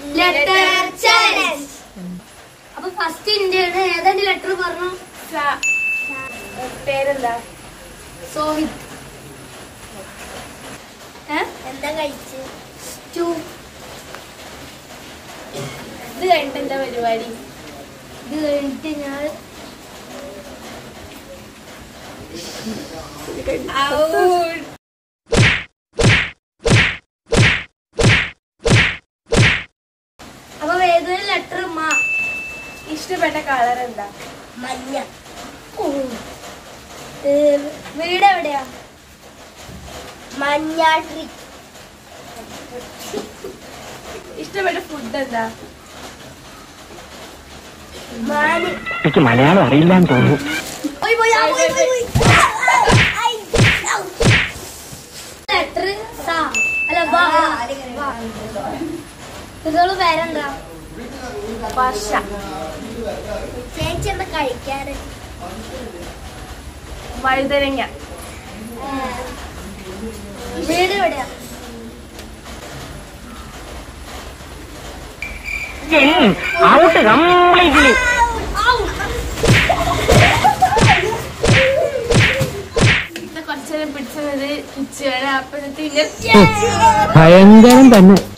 Letter challenge അപ്പൊ first ഇന്ത്യയുടെ ഏതാണ്ട് ലെറ്റർ പറഞ്ഞു സ- പേരെന്താ സോഹിത് എന്താ കഴിച്ച് ടു ഇത് കഴിഞ്ഞിട്ട് എന്താ പരിപാടി ഇത് കഴിഞ്ഞിട്ട് ഞാൻ അപ്പൊ ഏതൊരു ലെറ്റർ മാ ഇഷ്ടപ്പെട്ട കളർ എന്താ മഞ്ഞ ഏ, വീട് എവിടെയാ മഞ്ഞാട്ടി ഇഷ്ടപ്പെട്ട ഫുഡ് എന്താ മാന് എനിക്ക് മലയാളം അറിയില്ലാന്ന് തോന്നുന്നു പോയി പോയി ആ, പോയി പോയി പോയി ഐ, ഔ. ലെറ്റർ സാ അല്ല വാ വാ. ഇതോള് പേരെന്താ വർഷ ചേച്ചി എന്താ കഴിക്കാറ് വഴുതനങ്ങ വീട് എവിടെയാ ഔട്ട് കംപ്ലീറ്റ്ലി കുറച്ചേരം പിടിച്ചത് കിച്ചുവാണ് അപ്പൊ എന്നിട്ട് ഇങ്ങനെ ഭയങ്കരം തന്നെ